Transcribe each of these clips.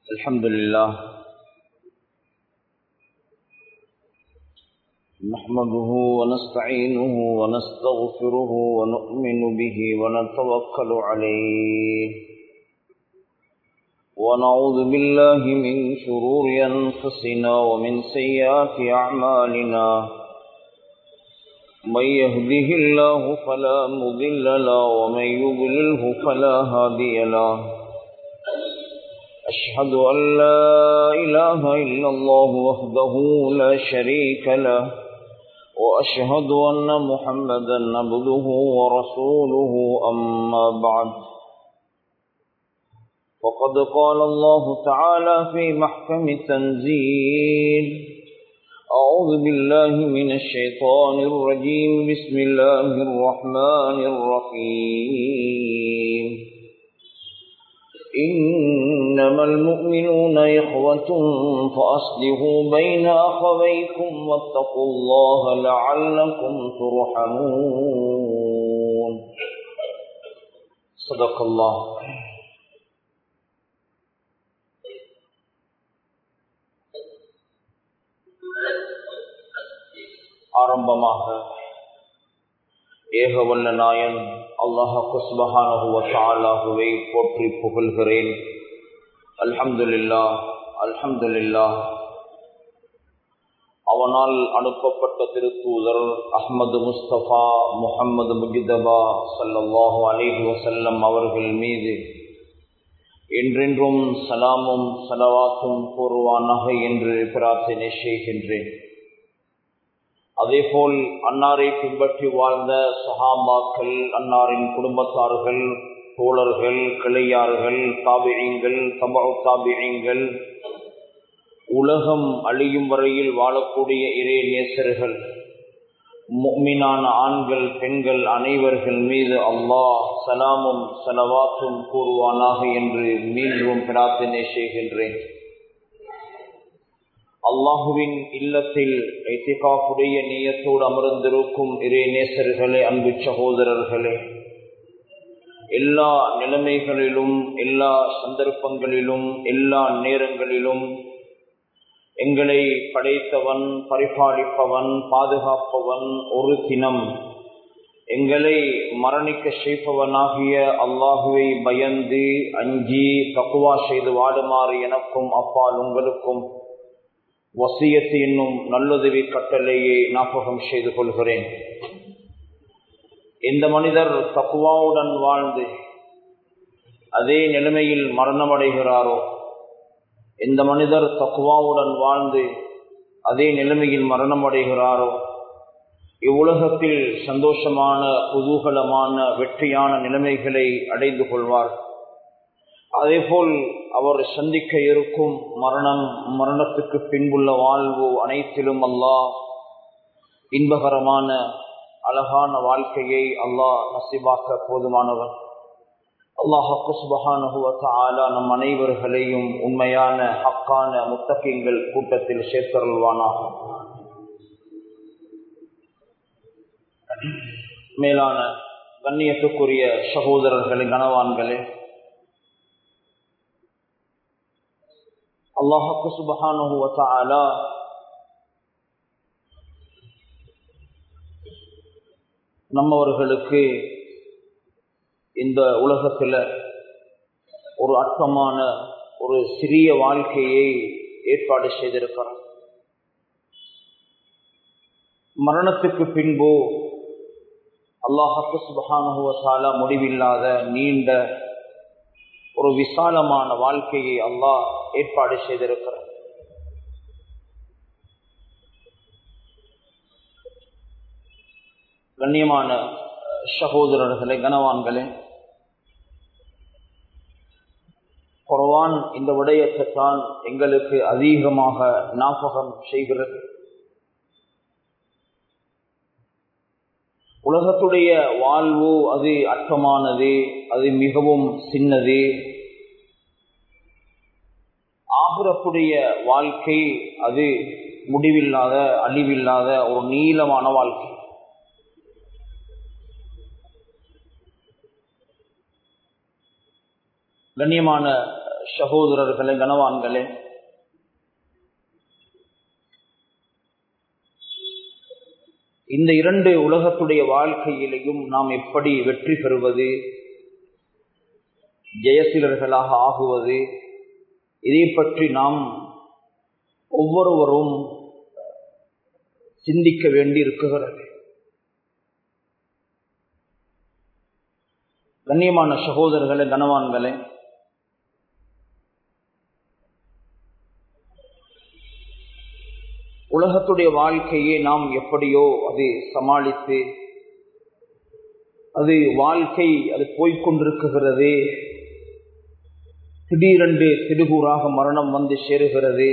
الحمد لله نحمده ونستعينه ونستغفره ونؤمن به ونتوكل عليه ونعوذ بالله من شرور أنفسنا ومن سيئات أعمالنا من يهده الله فلا مضل له ومن يضلله فلا هادي له أشهد أن لا إله إلا الله وحده لا شريك له وأشهد أن محمدا عبده ورسوله أما بعد فقد قال الله تعالى في محكم تنزيل أعوذ بالله من الشيطان الرجيم بسم الله الرحمن الرحيم إنما المؤمنون إخوة فأصلحوا بين أخويكم واتقوا الله لعلكم ترحمون صدق الله ஆரம்பமாக ஏகவல்ல நாயன் அல்லாஹு சுபஹானகுவத்தாலாகுவை போற்றி புகழ்கிறேன் அல்ஹம்துலில்லா அல்ஹம்துலில்லா அவனால் அனுப்பப்பட்ட திருத்தூதர் அஹ்மது முஸ்தபா முஹம்மது முஜிதபா சல்லல்லாஹு அலிஹி வசல்லம் அவர்கள் மீது என்றென்றும் சலாமும் சலவாத்தும் கூறுவானாக என்று பிரார்த்தனை செய்கின்றேன் அதேபோல் அன்னாரை பின்பற்றி வாழ்ந்த சஹாபாக்கள் அன்னாரின் குடும்பத்தார்கள் தோழர்கள் கிளையார்கள் தாபிழிங்கள் தபு தாபிழிங்கள் உலகம் அழியும் வரையில் வாழக்கூடிய இறை நேசர்கள் மீனான ஆண்கள் பெண்கள் அனைவர்கள் மீது அல்லாஹ் சலாமும் சலவாத்தும் கூறுவானாக என்று மீண்டும் பிரார்த்தனை செய்கின்றேன் அல்லாஹுவின் இல்லத்தில் ஐத்திகாப்புடைய நீயத்தோடு அமர்ந்திருக்கும் இறை நேசர்களே அன்பு சகோதரர்களே எல்லா நிலைமைகளிலும் எல்லா சந்தர்ப்பங்களிலும் எல்லா நேரங்களிலும் எங்களை படைத்தவன் பரிபாலிப்பவன் பாதுகாப்பவன் ஒரு தினம் எங்களை மரணிக்க செய்பவனாகிய அல்லாஹுவை பயந்து அஞ்சி தக்குவா செய்து வாடுமாறு எனக்கும் அப்பால் உங்களுக்கும் வசியத்து என்னும் நல்லுதவி கட்டளையை ஞாபகம் செய்து கொள்கிறேன் இந்த மனிதர் தக்குவாவுடன் வாழ்ந்து அதே நிலைமையில் மரணமடைகிறாரோ இந்த மனிதர் தக்குவாவுடன் வாழ்ந்து அதே நிலைமையில் மரணமடைகிறாரோ இவ்வுலகத்தில் சந்தோஷமான குதூகலமான வெற்றியான நிலைமைகளை அடைந்து கொள்வார் அதேபோல் அவர் சந்திக்க இருக்கும் மரணம் மரணத்துக்கு பின்புள்ள வாழ்வு அனைத்திலும் அல்லாஹ் இன்பகரமான அழகான வாழ்க்கையை அல்லாஹ் நசிபாக்க போதுமானவர் அல்லாஹு சுபஹானுவத்தாலா நம் அனைவர்களையும் உண்மையான ஹக்கான முத்தகிங்கள் கூட்டத்தில் சேர்த்தருள்வானாக மேலான கண்ணியத்துக்குரிய சகோதரர்களே கனவான்களே அல்லாஹு சுபஹானுவத்தாலா நம்மவர்களுக்கு இந்த உலகத்தில் ஒரு அற்பமான ஒரு சிறிய வாழ்க்கையை ஏற்பாடு செய்திருக்கிறார் மரணத்துக்கு பின்பு அல்லாஹு சுபஹானுவத்தாலா முடிவில்லாத நீண்ட ஒரு விசாலமான வாழ்க்கையை அல்லாஹ் ஏற்பாடு செய்திருக்கிறார் கண்ணியமான சகோதரர்களே கனவான்களே குர்வான் இந்த விடயத்தை தான் எங்களுக்கு அதிகமாக ஞாபகம் செய்கிறது உலகத்துடைய வாழ்வு அது அற்பமானது அது மிகவும் சின்னது ஆகுரத்துடைய வாழ்க்கை அது முடிவில்லாத அழிவில்லாத ஒரு நீளமான வாழ்க்கை கண்ணியமான சகோதரர்களே கனவான்களே இந்த இரண்டு உலகத்துடைய வாழ்க்கையிலையும் நாம் எப்படி வெற்றி பெறுவது ஜெயசீலர்களாக ஆகுவது இதை பற்றி நாம் ஒவ்வொருவரும் சிந்திக்க வேண்டி இருக்குகிறது கண்ணியமான சகோதரர்களே கனவான்களே உலகத்துடைய வாழ்க்கையை நாம் எப்படியோ அது சமாளித்து அது வாழ்க்கை அது போய்கொண்டிருக்குகிறது திடீரென்று திடுகூறாக மரணம் வந்து சேருகிறது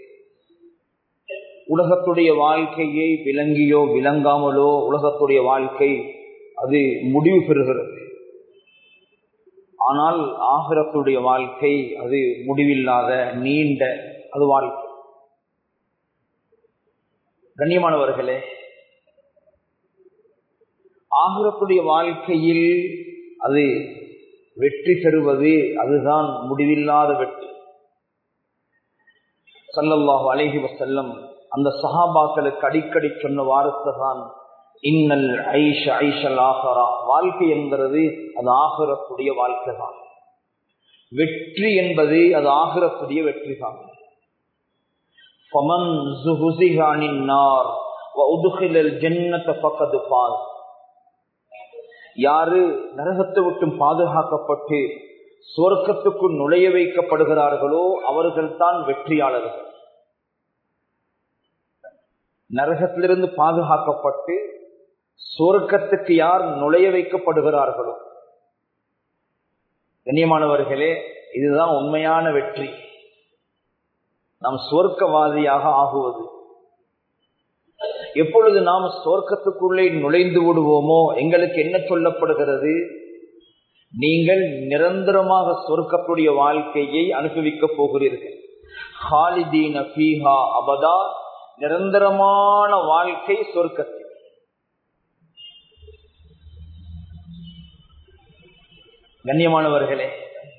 உலகத்துடைய வாழ்க்கையை விளங்கியோ விளங்காமலோ உலகத்துடைய வாழ்க்கை அது முடிவு பெறுகிறது ஆனால் ஆகிரத்துடைய வாழ்க்கை அது முடிவில்லாத நீண்ட அது வாழ்க்கை கண்ணியமானவர்களே ஆகிரத்துடைய வாழ்க்கையில் அது வெற்றி பெறுவது அதுதான் முடிவில்லாத வெற்றி சல்லல்லாஹு அலைஹி வசல்லம் அந்த சஹாபாக்களுக்கு அடிக்கடி சொன்ன வார்த்தை தான் இன்னல் ஐஷ ஐஷல் ஆஹரா வாழ்க்கை என்கிறது அது ஆகிரத்துடைய வாழ்க்கை தான் வெற்றி என்பது அது ஆகிரத்துடைய வெற்றி தான் فمن زهزه عن النار وادخل الجنه فقد فاز யாரு நரகத்தை விட்டும் பாதுகாக்கப்பட்டு சுவர்க்கத்துக்குள் நுழைய வைக்கப்படுகிறார்களோ அவர்கள் தான் வெற்றியாளர்கள் நரகத்திலிருந்து பாதுகாக்கப்பட்டு சுவர்க்கத்துக்கு யார் நுழைய வைக்கப்படுகிறார்களோ கண்ணியமானவர்களே இதுதான் உண்மையான வெற்றி நாம் சுவர்க்கவாதியாக ஆகுவது எப்பொழுது நாம் சுவர்க்கத்துக்குள்ளே நுழைந்து விடுவோமோ எங்களுக்கு என்ன சொல்லப்படுகிறது நீங்கள் நிரந்தரமாக சொர்க்கத்துடைய வாழ்க்கையை அனுபவிக்கப் போகிறீர்கள் ஹாலிதீன பீஹா அபதா நிரந்தரமான வாழ்க்கை சொர்க்கத்தில் கண்ணியமானவர்களே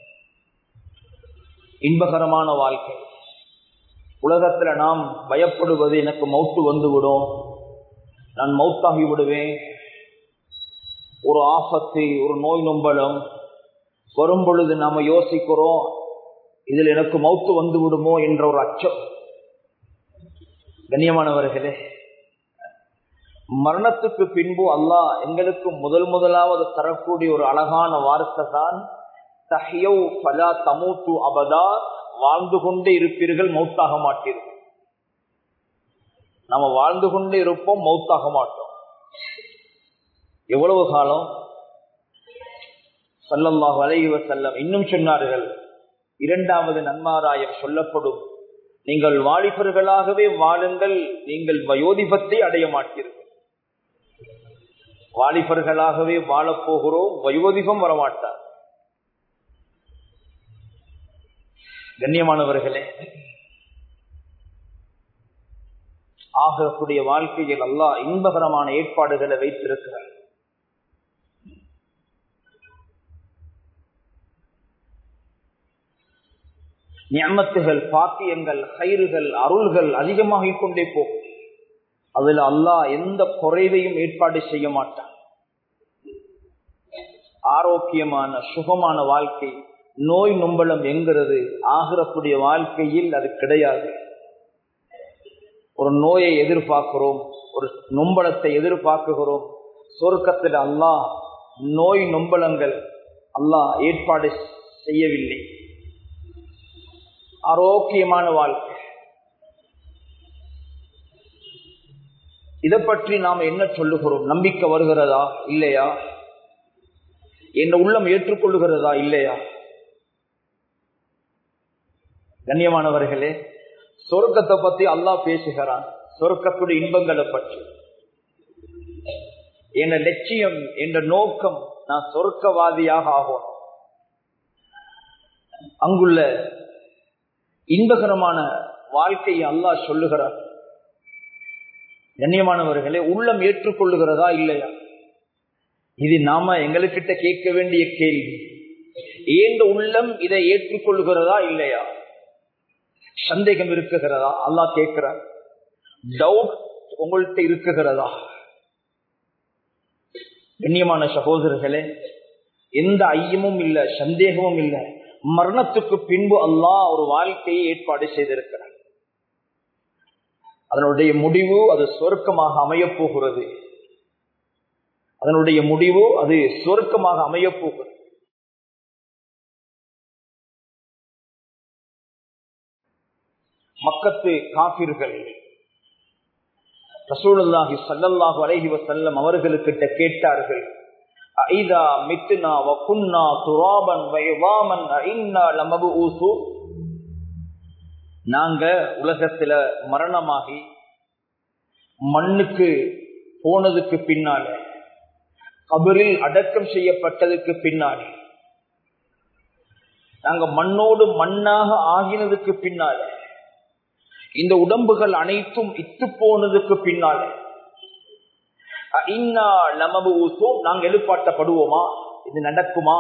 இன்பகரமான வாழ்க்கை உலகத்துல நாம் பயப்படுவது எனக்கு மௌத்து வந்துவிடும் நான் மௌத்தாகி விடுவேன் ஒரு ஆபத்து ஒரு நோய் நொம்பலம் வரும் பொழுது நாம யோசிக்கிறோம் இதில் எனக்கு மௌத்து வந்து விடுமோ என்ற ஒரு அச்சம் கண்ணியமானவர்களே மரணத்துக்கு பின்பு அல்லாஹ் எங்களுக்கு முதல் முதலாவது தரக்கூடிய ஒரு அழகான வார்த்தை தான் தஹியவ் பலா தமூத்து அபதா வாழ்ந்து கொண்டே இருப்பீர்கள் மௌத்தாக மாட்டீர்கள் நம்ம வாழ்ந்து கொண்டே இருப்போம் மௌத்தாக மாட்டோம் எவ்வளவு காலம் சல்லல்லாஹு அலைஹி வஸல்லம் இன்னும் சொன்னார்கள் இரண்டாவது நன்மாராயம் சொல்லப்படும் நீங்கள் வாலிபர்களாகவே வாழுங்கள் நீங்கள் வயோதிபத்தை அடைய மாட்டீர்கள் வாலிபர்களாகவே வாழப்போகிறோம் வயோதிபம் வரமாட்டார் கண்ணியமானவர்களே ஆகக்கூடிய வாழ்க்கையில் அல்லாஹ் இன்பகரமான ஏற்பாடுகளை வைத்திருக்கிறார் ஞமத்துகள் பாக்கியங்கள் கயிறுகள் அருள்கள் அதிகமாகிக் கொண்டே போகும் அதுல அல்லாஹ் எந்த குறைவையும் ஏற்பாடு செய்ய மாட்டான் ஆரோக்கியமான சுகமான வாழ்க்கை நோய் நொம்பலம் என்கிறது ஆகிறக்கூடிய வாழ்க்கையில் அது கிடையாது ஒரு நோயை எதிர்பார்க்கிறோம் ஒரு நொம்பலத்தை எதிர்பார்க்குகிறோம் சொர்க்கத்தில் அல்லாஹ் நோய் நொம்பலங்கள் அல்லாஹ் ஏற்பாடு செய்யவில்லை ஆரோக்கியமான வாழ்க்கை இதை பற்றி நாம் என்ன சொல்லுகிறோம் நம்பிக்கை வருகிறதா இல்லையா என்ன உள்ளம் ஏற்றுக்கொள்ளுகிறதா இல்லையா கண்ணியமானவர்களே சொர்க்கத்தை பத்தி அல்லாஹ் பேசுகிறான் சொர்க்கத்துடைய இன்பங்களை பற்றி என் லட்சியம் என்ற நோக்கம் நான் சொர்க்கவாதியாக ஆகும் அங்குள்ள இன்பகரமான வாழ்க்கையை அல்லாஹ் சொல்லுகிறார் கண்ணியமானவர்களே உள்ளம் ஏற்றுக்கொள்ளுகிறதா இல்லையா இது நாம எங்களுக்கிட்ட கேட்க வேண்டிய கேள்வி ஏந்த உள்ளம் இதை ஏற்றுக்கொள்கிறதா இல்லையா சந்தேகம் இருக்குகிறதா அல்லா கேட்கிறார் டவுட் உங்கள்கிட்ட இருக்குகிறதா கண்ணியமான சகோதரர்களே எந்த ஐயமும் இல்ல சந்தேகமும் இல்ல மரணத்துக்கு பின்பு அல்லாஹ் ஒரு வாழ்க்கையை ஏற்பாடு செய்திருக்கிறார் அதனுடைய முடிவு அது சொர்க்கமாக அமையப் போகிறது அதனுடைய முடிவு அது சொர்க்கமாக அமையப் போகிறது மக்கத்து காபிர்கள் ரசூலுல்லாஹி சல்லல்லாஹு அலைஹி வஸல்லம் அவர்களுக்கிட்ட கேட்டார்கள் ஐதா மித்னா வகுன்னா துராபன் வைவாமன் ஐன்னா லமபூசு நாங்க உலகத்துல மரணமாகி மண்ணுக்கு போனதுக்கு பின்னால கபரில் அடக்கம் செய்யப்பட்டதுக்கு பின்னாலே நாங்க மண்ணோடு மண்ணாக ஆகினதுக்கு பின்னால இந்த உடம்புகள் அனைத்தும் இத்து போனதுக்கு பின்னால இன்னா நமது நாங்க எழுப்பாட்டப்படுவோமா இது நடக்குமா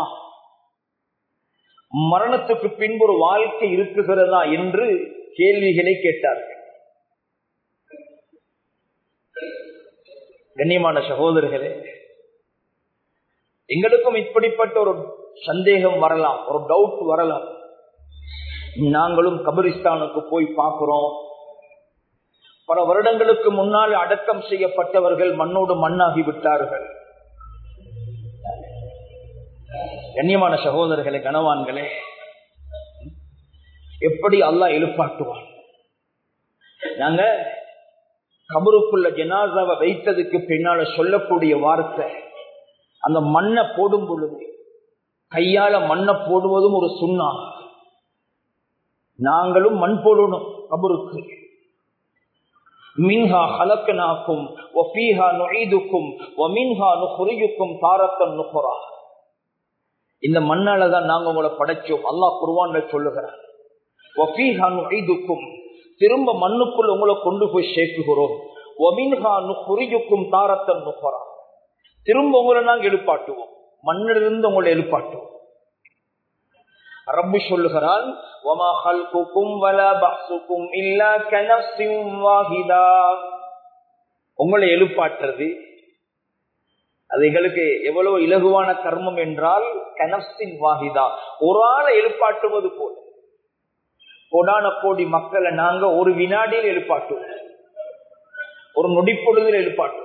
மரணத்துக்கு பின்பு ஒரு வாழ்க்கை இருக்குகிறதா என்று கேள்விகளை கேட்டார்கள் கண்ணியமான சகோதரர்களே எங்களுக்கும் இப்படிப்பட்ட ஒரு சந்தேகம் வரலாம் ஒரு டவுட் வரலாம் நாங்களும் கபரிஸ்தானுக்கு போய் பார்க்கிறோம் பல வருடங்களுக்கு முன்னால் அடக்கம் செய்யப்பட்டவர்கள் மண்ணோடு மண்ணாகி விட்டார்கள் கண்ணியமான சகோதரர்களே கனவான்களே எப்படி அல்லா எழுப்பாட்டுவான் நாங்க கபருக்குள்ள ஜனாசாவை வைத்ததுக்கு பின்னால சொல்லக்கூடிய வார்த்தை அந்த மண்ணை போடும் பொழுது கையால மண்ணை போடுவதும் ஒரு சுண்ணா நாங்களும் மண் போடணும் கபருக்கு மின்ஹா ஹலக்கனாக்கும் ஒஃபீஹா நுழைதுக்கும் ஒமின்ஹா நுகுரியுக்கும் தாரத்தன் நுகுரா இந்த மண்ணால தான் நாங்க உங்களை படைச்சோம் அல்லாஹ் குருவான்ல சொல்லுகிறார் ஒஃபீஹா நுழைதுக்கும் திரும்ப மண்ணுக்குள் உங்களை கொண்டு போய் சேர்க்குகிறோம் ஒமின்ஹா நுகுரியுக்கும் தாரத்தன் நுகுரா திரும்ப உங்களை நாங்க எழுப்பாட்டுவோம் மண்ணிலிருந்து உங்களை எழுப்பாட்டுவோம் ரப்பு சொல்லுகிறான் உங்களை எழுப்பாற்றுறது அது எங்களுக்கு எவ்வளவு இலகுவான கர்மம் என்றால் கனப்சின் வாகிதா ஒரு ஆளை எழுப்பாட்டுவது போல கோடான கோடி மக்களை நாங்க ஒரு வினாடியில் எழுப்பாட்டுவோம் ஒரு நொடிப்பொழுதில் எழுப்பாட்டுவோம்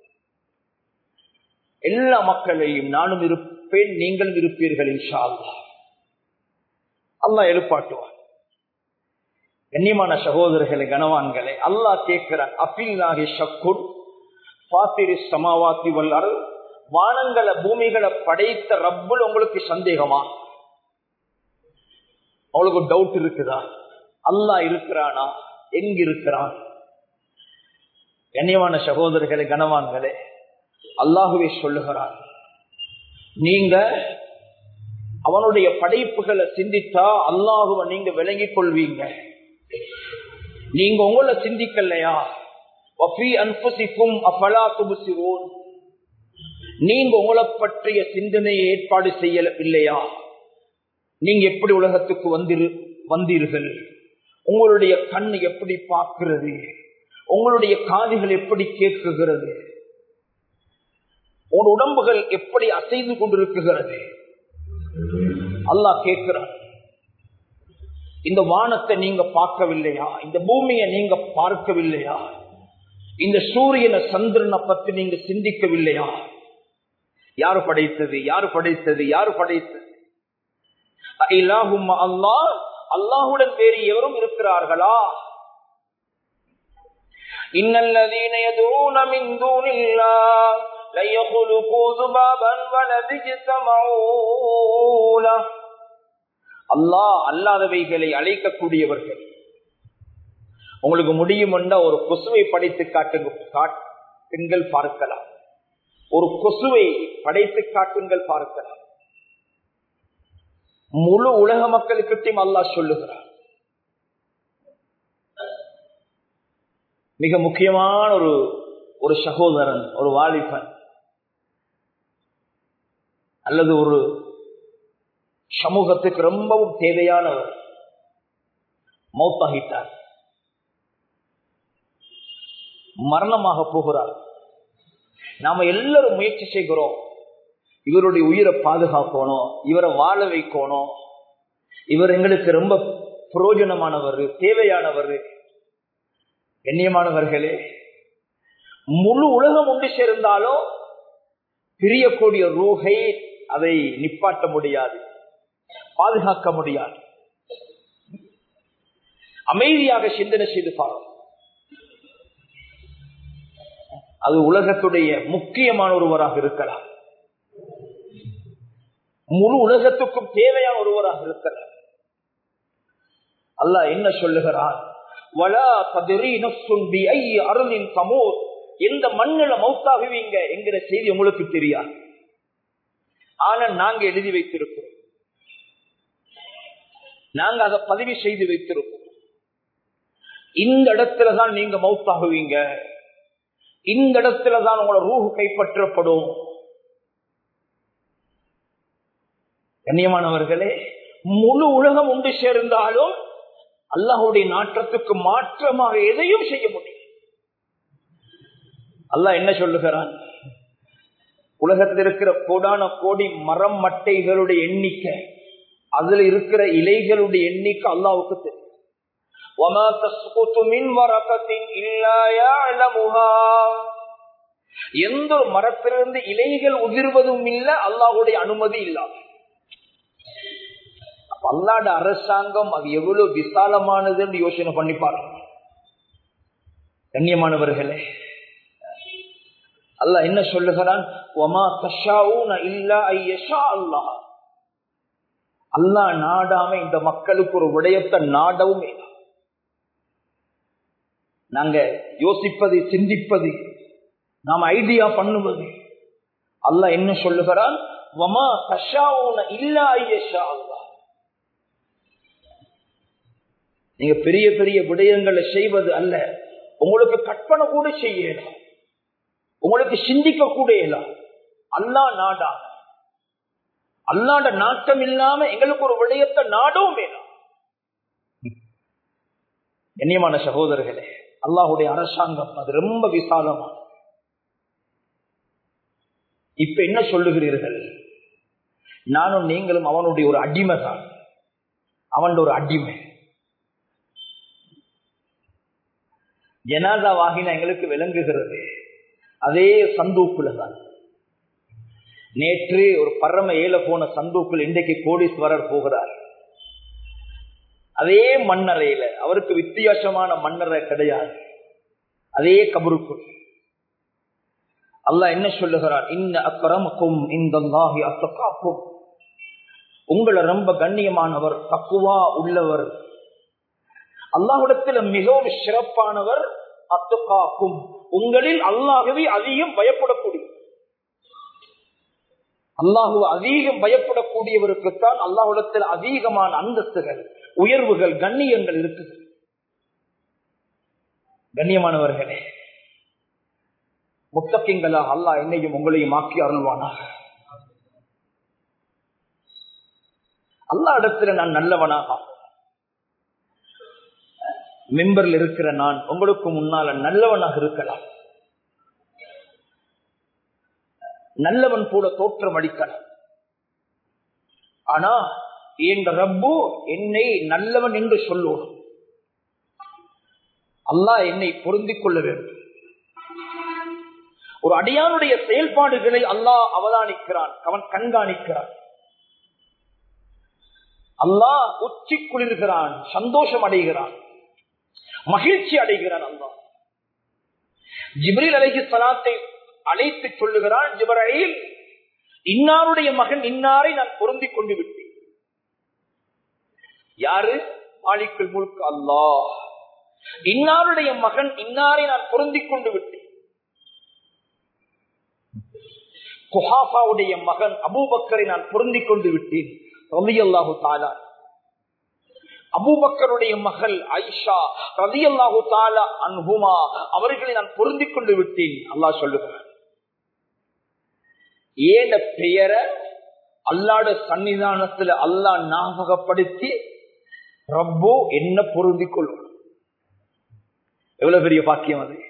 எல்லா மக்களையும் நானும் இருப்பேன் நீங்கள் இருப்பீர்கள் இன்ஷா அல்லா அல்லா எழுப்பாட்டுவான் கண்ணியமான சகோதரர்களை கனவான்களை அல்லா கேட்கிறான் அபில்லாகி ஷக்குன் பாத்திரி சமாவாத்தி வல்லார் வானங்களை பூமிகளை படைத்த ரப்புல் உங்களுக்கு சந்தேகமா அவளுக்கு டவுட் இருக்குதா அல்லா இருக்கிறானா எங்க இருக்கிறான் கண்ணியமான சகோதரர்களை கனவான்களே அல்லாஹுவே சொல்லுகிறான் நீங்க அவனுடைய படைப்புகளை சிந்தித்தா அல்லாஹுவ நீங்க விளங்கிக் கொள்வீங்க நீங்க உங்களை சிந்திக்கலையா நீங்க உங்களை பற்றிய சிந்தனையை ஏற்பாடு செய்ய இல்லையா நீங்க எப்படி உலகத்துக்கு வந்திரு வந்தீர்கள் உங்களுடைய கண் எப்படி பார்க்கிறது உங்களுடைய காதுகள் எப்படி கேட்குகிறது உன் உடம்புகள் எப்படி அசைந்து கொண்டிருக்குகிறது அல்லாஹ் கேட்கிறான் இந்த வானத்தை நீங்க பார்க்கவில்லையா இந்த பூமியை நீங்க பார்க்கவில்லையா இந்த சூரியனை சந்திரனை பத்தி நீங்க சிந்திக்கவில்லையா யாரு படைத்தது யாரு படைத்தது யாரு படைத்தது அல்லாஹ் அல்லாஹுடன் வேறு எவரும் இருக்கிறார்களா இன்னல்லதீன يدعون من دون الله لن يخلقوا ذبابا ولو اجتمعوا له அல்லாஹ் அல்லாதவைகளை அழைக்கக்கூடியவர்கள் உங்களுக்கு முடியும் ஒரு கொசுவை படைத்து காட்டுங்க காட்டுங்கள் பார்க்கலாம் ஒரு கொசுவை படைத்து காட்டுங்கள் பார்க்கலாம் முழு உலக மக்களுக்கிட்டையும் அல்லாஹ் சொல்லுகிறார் மிக முக்கியமான ஒரு ஒரு சகோதரன் ஒரு வாலிபன் அல்லது ஒரு சமூகத்துக்கு ரொம்பவும் தேவையானவர் மௌத்தாகிட்டார் மரணமாக போகிறார் நாம எல்லாரும் முயற்சி செய்கிறோம் இவருடைய உயிரை பாதுகாக்கணும் இவரை வாழ வைக்கணும் இவர் எங்களுக்கு ரொம்ப பிரயோஜனமானவர் தேவையானவர் கண்ணியமானவர்களே முழு உலகம் ஒன்று சேர்ந்தாலும் பிரியக்கூடிய ரூகை அதை நிப்பாட்ட முடியாது பாதுகாக்க முடியாது அமைதியாக சிந்தனை செய்து பாருங்கள் அது உலகத்துடைய முக்கியமான ஒருவராக இருக்கலாம் முழு உலகத்துக்கும் தேவையான ஒருவராக இருக்கலாம் அல்லாஹ் என்ன சொல்லுகிறான் அருளின் சமூர் எந்த மண்ணில மௌத்தாகுவீங்க என்கிற செய்தி உங்களுக்கு தெரியாது ஆனா நாங்க எழுதி வைத்திருக்கிறோம் நாங்க அதை பதிவு செய்து வைத்திருக்கோம் இந்த இடத்துலதான் நீங்க மௌத்தாகுவீங்க இந்த இடத்துலதான் உங்களோட ரூஹு கைப்பற்றப்படும் கண்ணியமானவர்களே முழு உலகம் உண்டு சேர்ந்தாலும் அல்லாஹுடைய நாட்டத்துக்கு மாற்றமாக எதையும் செய்ய முடியும் அல்லாஹ் என்ன சொல்லுகிறான் உலகத்தில் இருக்கிற கோடான கோடி மரம் மட்டைகளுடைய எண்ணிக்கை அதுல இருக்கிற இலைகளுடைய எண்ணிக்கை அல்லாவுக்கு தெரியும் எந்த ஒரு மரத்திலிருந்து இலைகள் உதிர்வதும் இல்லை அல்லாஹுடைய அனுமதி இல்லாம அல்லாட அரசாங்கம் அது எவ்வளவு விசாலமானது என்று யோசனை பண்ணி பாருங்க கண்ணியமானவர்களே அல்லாஹ் என்ன சொல்லுகிறான் அல்லாஹ் நாடாம இந்த மக்களுக்கு ஒரு விடயத்தை நாடவும் நாங்க யோசிப்பது சிந்திப்பது நாம் ஐடியா பண்ணுவது அல்லாஹ் என்ன சொல்லுகிறான் வமா தஷாவுன இல்லா ஐயஷா அல்லா நீங்க பெரிய பெரிய விடயங்களை செய்வது அல்ல உங்களுக்கு கற்பனை கூட செய்யலாம் உங்களுக்கு சிந்திக்க கூட இயலாம் அல்லா நாடா அல்லாட நாட்டம் இல்லாம எங்களுக்கு ஒரு விடயத்தை நாடவும் வேணும் கண்ணியமான சகோதரர்களே அல்லாஹுடைய அரசாங்கம் அது ரொம்ப விசாலமான இப்ப என்ன சொல்லுகிறீர்கள் நானும் நீங்களும் அவனுடைய ஒரு அடிமை தான் அவன் ஒரு அடிமை ஜனாதா வாகின எங்களுக்கு விளங்குகிறது அதே சந்தூக்குல தான் நேற்று ஒரு பரம ஏல போன சந்தூக்குள் இன்றைக்கு கோடீஸ்வரர் போகிறார் அதே மண்ணறையில அவருக்கு வித்தியாசமான மண்ணறை கிடையாது அதே கபருக்குள் அல்லாஹ் என்ன சொல்லுகிறார் இன்ன அக்கரமக்கும் இந்த அத்தக்காக்கும் உங்களை ரொம்ப கண்ணியமானவர் தக்குவா உள்ளவர் அல்லாஹிடத்தில் மிகவும் சிறப்பானவர் அத்துக்காக்கும் உங்களில் அல்லாகவே அதிகம் பயப்படக்கூடிய அல்லாஹு அதிகம் பயப்படக்கூடியவருக்குத்தான் அல்லாஹுடத்தில் அதிகமான அந்தஸ்துகள் உயர்வுகள் கண்ணியங்கள் இருக்குது கண்ணியமானவர்களே முத்தக்கிங்களா அல்லாஹ் என்னையும் உங்களையும் ஆக்கி அருள்வானாக அல்லா இடத்துல நான் நல்லவனாக மெம்பரில் இருக்கிற நான் உங்களுக்கு முன்னால நல்லவனாக இருக்கலாம் நல்லவன் போல தோற்றம் அளிக்கலாம் ஆனா என் ரப்பு என்னை நல்லவன் என்று சொல்லுவோம் அல்லாஹ் என்னை பொருந்திக் கொள்ள வேண்டும் ஒரு அடியானுடைய செயல்பாடுகளை அல்லாஹ் அவதானிக்கிறான் அவன் கண்காணிக்கிறான் அல்லாஹ் உச்சி குளிர்கிறான் சந்தோஷம் அடைகிறான் மகிழ்ச்சி அடைகிறான் அல்லாஹ் ஜிப்ரில் அலைஹி சலாத்தை அழைத்து சொல்லுகிறான் ஜிப்ரையில் இன்னாருடைய மகன் இன்னாரை நான் பொருந்திக் கொண்டு விட்டேன் யாரு மாலிக்குள் முழுக்க அல்லாஹ் இன்னாருடைய மகன் இன்னாரை நான் பொருந்திக் கொண்டு விட்டேன் குஹாஃபாவுடைய மகன் அபூபக்கரை நான் பொருந்திக் கொண்டு விட்டேன் ரவி அல்லாஹு தாலா அபூபக்கருடைய மகள் ஐஷா ரவி அல்லாஹு தாலா அன்புமா அவர்களை நான் பொருந்திக் கொண்டு விட்டேன் அல்லாஹ் சொல்லுகிறான் ஏன பெயரை அல்லாட சன்னிதானத்துல அல்லா ஞாபகப்படுத்தி ரப்போ என்ன பொருந்திக் கொள்ளும் எவ்வளவு பெரிய பாக்கியம் அது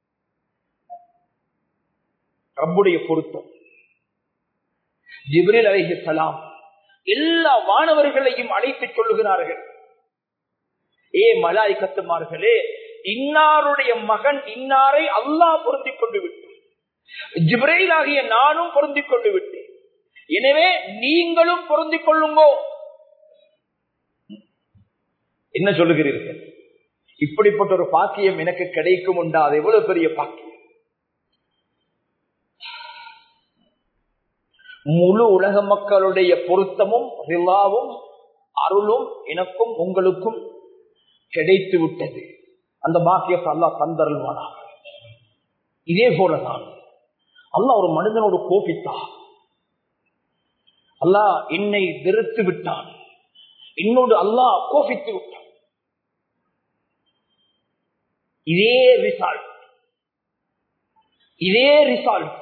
ரப்புடைய பொருத்தம் ஜிப்ரில் அலைஹி சலாம் எல்லா வானவர்களையும் அழைத்துச் சொல்லுகிறார்கள் ஏ மலாய் கத்துமார்களே இன்னாருடைய மகன் இன்னாரை அல்லாஹ் பொருந்திக் கொண்டு விட்டார் ஜிப்ரைல் ஆகிய நானும் பொருந்திக் கொண்டு விட்டேன் எனவே நீங்களும் பொருந்திக் கொள்ளுங்கோ என்ன சொல்லுகிறீர்கள் இப்படிப்பட்ட ஒரு பாக்கியம் எனக்கு கிடைக்கும் உண்டா அது எவ்வளவு பெரிய பாக்கியம் முழு உலக மக்களுடைய பொருத்தமும் ரிலாவும் அருளும் எனக்கும் உங்களுக்கும் கிடைத்து விட்டது அந்த பாக்கியத்தை அல்லா தந்தருள்வானா இதே போலதான் அல்லாஹ் ஒரு மனிதனோடு கோபித்தா அல்லாஹ் என்னை வெறுத்து விட்டான் என்னோடு அல்லாஹ் கோபித்து விட்டான் இதே ரிசால்ட் இதே ரிசால்ட்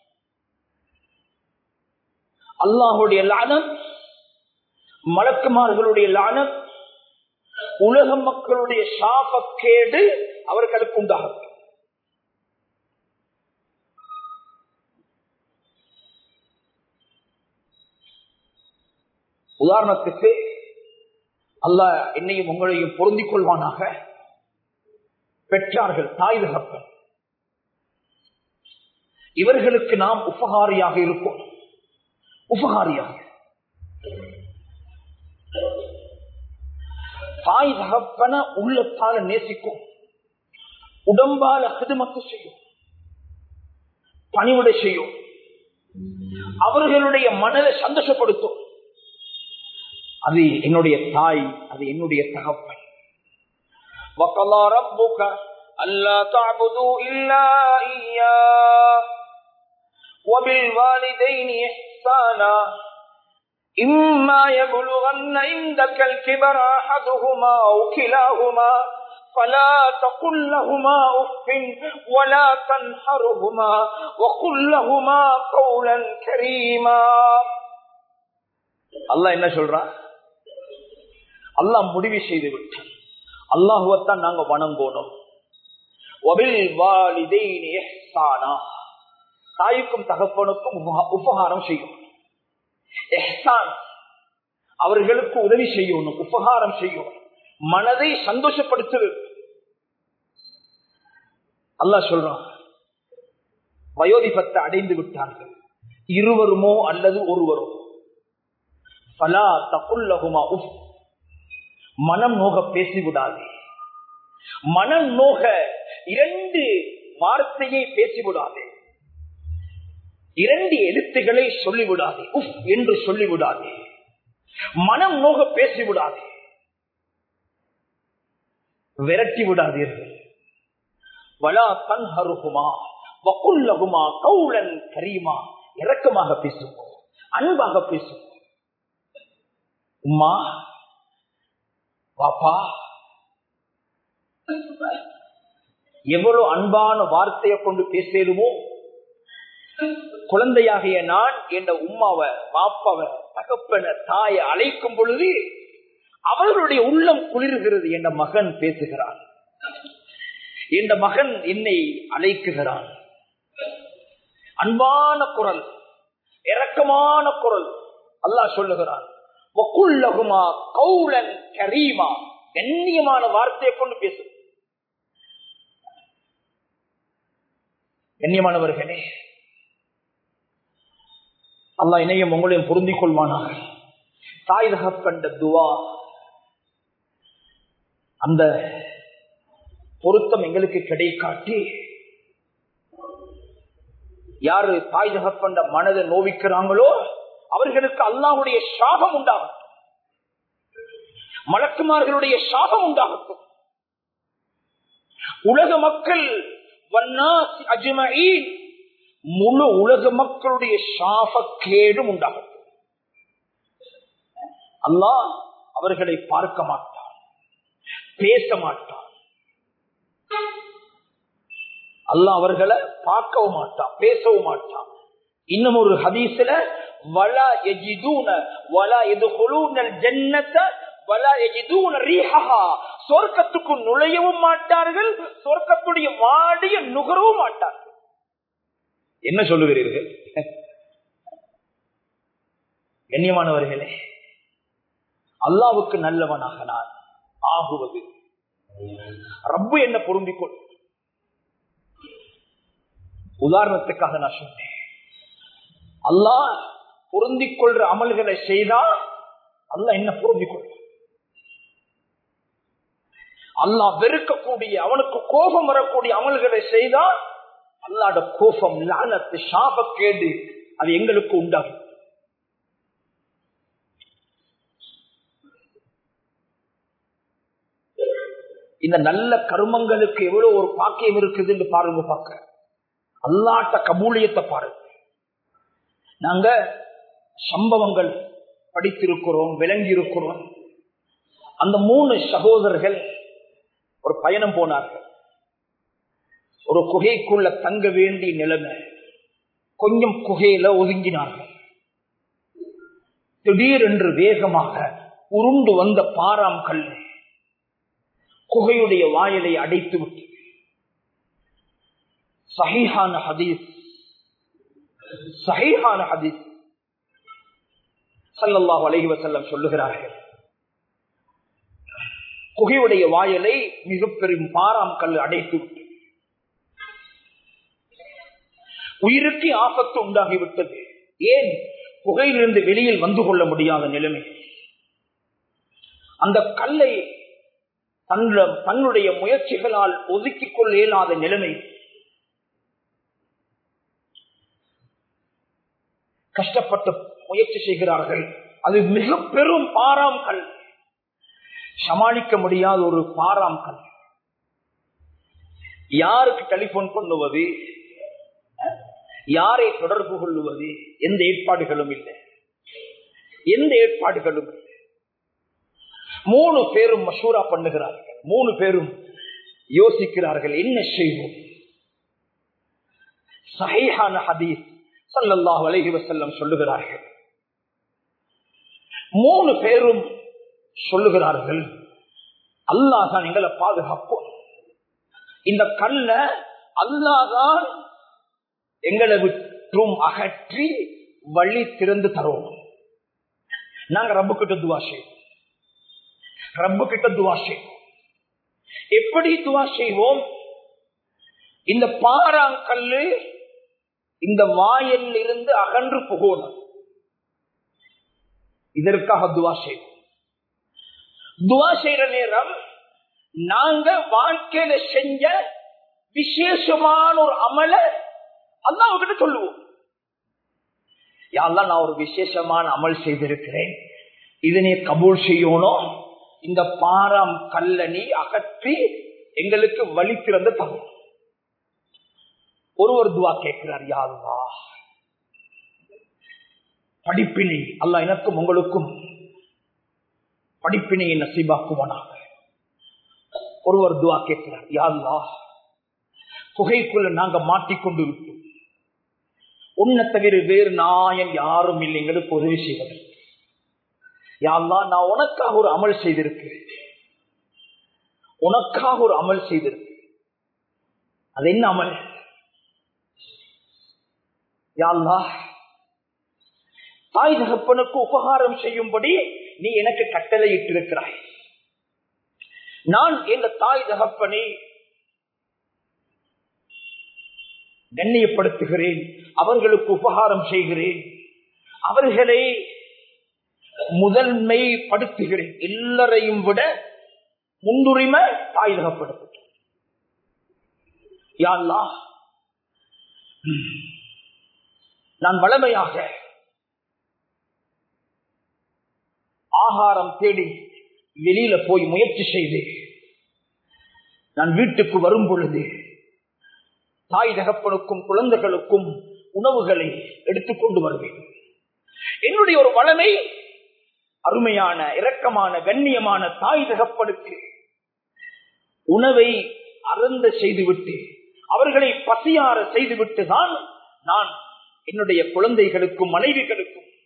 அல்லாஹுடைய லானம் மலக்குமார்களுடைய லானம் உலக மக்களுடைய சாபக்கேடு அவர்களுக்கு உண்டாகும் உதாரணத்துக்கு அல்லாஹ் என்னையும் உங்களையும் பொருந்திக் கொள்வானாக பெற்றார்கள் தாய் தகப்பன் இவர்களுக்கு நாம் உபகாரியாக இருப்போம் உபகாரியாக தாய் தகப்பன உள்ளத்தால நேசிக்கும் உடம்பால ஹிதுமத்து செய்யும் பணிவிடை செய்யும் அவர்களுடைய மனதை சந்தோஷப்படுத்தும் அது என்னுடைய தாய் அது என்னுடைய தகப்பன் وقضى ربك ألا تعبدوا إلا إياه وبالوالدين إحسانا إما يبلغن عندك الكبر أحدهما أو كلاهما فلا تقل لهما أف ولا تنحرهما وقل لهما قولا كريما الله என்ன சொல்றான் அல்லாஹ் முடிவு செய்து விட்டான் அல்லாஹுவத்தான் நாங்க வணங்கணும் தாய்க்கும் தகப்பனுக்கும் உபகாரம் செய்யும் அவர்களுக்கு உதவி செய்யணும் உபகாரம் செய்யும் மனதை சந்தோஷப்படுத்துவது அல்லாஹ் சொல்றான் வயோதிபத்தை அடைந்து விட்டார்கள் இருவருமோ அல்லது ஒருவரோ பலா தகுல்லகுமா உஃப் மனம் நோக பேசிவிடாது மனம் நோக இரண்டு வார்த்தையை பேசிவிடாது இரண்டு எழுத்துக்களை சொல்லிவிடாது உஃப் என்று சொல்லிவிடாது மனம் நோக பேசிவிடாது விரட்டி விடாதீர்கள் வலா தன் ஹருகுமா வக்குல்லகுமா கவுலன் கரீமா இரக்கமாக பேசுவோம் அன்பாக பேசுவோம் உமா பாப்பா எவ்வளவு அன்பான வார்த்தையை கொண்டு பேசிடுமோ குழந்தையாகிய நான் என்ற உம்மாவை பாப்பாவை தகப்பன தாயை அழைக்கும் பொழுது அவர்களுடைய உள்ளம் குளிர்கிறது என்ற மகன் பேசுகிறான் என்ற மகன் என்னை அழைக்குகிறான் அன்பான குரல் இரக்கமான குரல் அல்லாஹ் சொல்லுகிறான் கௌலன் கரீமா கண்ணியமான வார்த்தையை கொண்டு பேசு கண்ணியமானவர்களே அல்லா இணையம் உங்களையும் பொருந்திக் கொள்வானாக தாய் தகப்பண்ட துவா அந்த பொருத்தம் எங்களுக்கு கிடைக்காட்டி யாரு தாய் தகப்பண்ட மனதை நோவிக்கிறாங்களோ அவர்களுக்கு அல்லாஹுடைய சாபம் உண்டாகட்டும் மலக்குமார்களுடைய சாபம் உண்டாகட்டும் உலக மக்கள் முழு உலக மக்களுடைய சாபக்கேடும் உண்டாகட்டும் அல்லாஹ் அவர்களை பார்க்க மாட்டான் பேச மாட்டான் அல்லாஹ் அவர்களை பார்க்கவும் மாட்டான் பேசவும் மாட்டான் இன்னும் ஒரு ஹதீஸ்ல வலா எஜிதூன வலா எதுகுலூனல் ஜன்னத வலா எஜிதூன ரீஹஹா சொர்க்கத்துக்கு நுழையவும் மாட்டார்கள் சொர்க்கத்துடைய வாடிய நுகரவும் மாட்டார்கள் என்ன சொல்லுகிறீர்கள் கண்ணியமானவர்களே அல்லாவுக்கு நல்லவனாக நான் ஆகுவது ரப்பு என்ன பொருந்திக்கொள் உதாரணத்துக்காக நான் சொன்னேன் அல்லாஹ் பொருந்திக் கொள்ற அமல்களை செய்தா அல்லாஹ் என்ன பொருந்திக் கொள்ற அல்லாஹ் வெறுக்கக்கூடிய அவனுக்கு கோபம் வரக்கூடிய அமல்களை செய்தா அல்லாட கோபம் லானத்து சாபக்கேடு அது எங்களுக்கு உண்டாகும் இந்த நல்ல கருமங்களுக்கு எவ்வளவு ஒரு பாக்கியம் இருக்குதுன்னு பாருங்க பார்க்க அல்லாட்ட கபூலியத்தை பாருங்க நாங்க சம்பவங்கள் படித்திருக்கிறோம் விளங்கி இருக்கிறோம் அந்த மூணு சகோதரர்கள் ஒரு பயணம் போனார்கள் ஒரு குகைக்குள்ள தங்க வேண்டிய நிலைமை கொஞ்சம் குகையில ஒதுங்கினார்கள் திடீரென்று வேகமாக உருண்டு வந்த பாராம் கல் குகையுடைய வாயிலை அடைத்து விட்டு சஹீஹான ஹதீஸ் சஹீஹான ஹதீஸ் சல்லல்லாஹு அலைஹி வஸல்லம் சொல்லுகிறார்கள் குகையுடைய வாயலை மிக பெரும் பாராம் கல் அடைத்து விட்டு உயிருக்கு ஆபத்து உண்டாகிவிட்டது ஏன் புகையிலிருந்து வெளியில் வந்து கொள்ள முடியாத நிலைமை அந்த கல்லை தன்னுடைய முயற்சிகளால் ஒதுக்கிக் கொள்ள இயலாத நிலைமை கஷ்டப்பட்டு முயற்சி செய்கிறார்கள் அது மிக பெரும் பாராம் கல் சமாளிக்க முடியாத ஒரு பாராம் கல் யாருக்கு டெலிபோன் பண்ணுவது யாரை தொடர்பு கொள்ளுவது எந்த ஏற்பாடுகளும் இல்லை எந்த ஏற்பாடுகளும் இல்லை மூணு பேரும் மசூரா பண்ணுகிறார்கள் மூணு பேரும் யோசிக்கிறார்கள் என்ன செய்வோம் சஹீஹான ஹதீஸ் சல்லல்லாஹு அலைஹி வஸல்லம் சொல்லுகிறார்கள் மூணு பேரும் சொல்லுகிறார்கள் அல்லாஹ் தான் எங்களை பாதுகாப்போம் இந்த கல்ல அல்லாதான் எங்களை விற்றும் அகற்றி வழி திறந்து தருவோம் நாங்க ரப்பு கிட்ட துவா செய்வோம் ரப்பு கிட்ட துவா செய்வோம் எப்படி துவா செய்வோம் இந்த பாறாங்கல்லு இந்த வாயில் இருந்து அகன்று புகணும் இதற்காக துவா செய்வோம் துவா செய்யற நேரம் நாங்க வாழ்க்கையில செஞ்ச விசேஷமான ஒரு அமல அல்லாவுக்கிட்ட சொல்லுவோம் யாரெல்லாம் நான் ஒரு விசேஷமான அமல் செய்திருக்கிறேன் இதனை கபூல் செய்யணும் இந்த பாராம் கல்லணி அகற்றி எங்களுக்கு வழி திறந்த தகும் ஒருவர் துவா கேட்கிறார் யாருவா படிப்பினை அல்ல எனக்கும் உங்களுக்கும் படிப்பினையை நசீபாக்குவானாக ஒருவர் துவா கேட்கிறார் யாருவா குகைக்குள்ள நாங்க மாட்டிக்கொண்டு விட்டோம் உன்னை தவிர வேறு நாயன் யாரும் இல்லை எங்களுக்கு உதவி செய்வது யாருலா நான் உனக்காக ஒரு அமல் செய்திருக்கிறேன் உனக்காக ஒரு அமல் செய்திருக்கிறேன் அது என்ன அமல் யாழ்லா தாய் தகப்பனுக்கு உபகாரம் செய்யும்படி நீ எனக்கு கட்டளை இட்டிருக்கிறாய் நான் எங்க தாய் தகப்பனை கண்ணியப்படுத்துகிறேன் அவர்களுக்கு உபகாரம் செய்கிறேன் அவர்களை முதன்மைப்படுத்துகிறேன் எல்லாரையும் விட முன்னுரிமை தாய் தகப்படுத்து யாழ்லா நான் வளமையாக ஆகாரம் தேடி வெளியில போய் முயற்சி செய்து நான் வீட்டுக்கு வரும் பொழுது தாய் தகப்பனுக்கும் குழந்தைகளுக்கும் உணவுகளை எடுத்துக்கொண்டு வருவேன் என்னுடைய ஒரு வளமை அருமையான இரக்கமான கண்ணியமான தாய் தகப்பனுக்கு உணவை அருந்த செய்துவிட்டு அவர்களை பசியார செய்துவிட்டு தான் நான் என்னுடைய குழந்தைகளுக்கும் மனைவிகளுக்கும்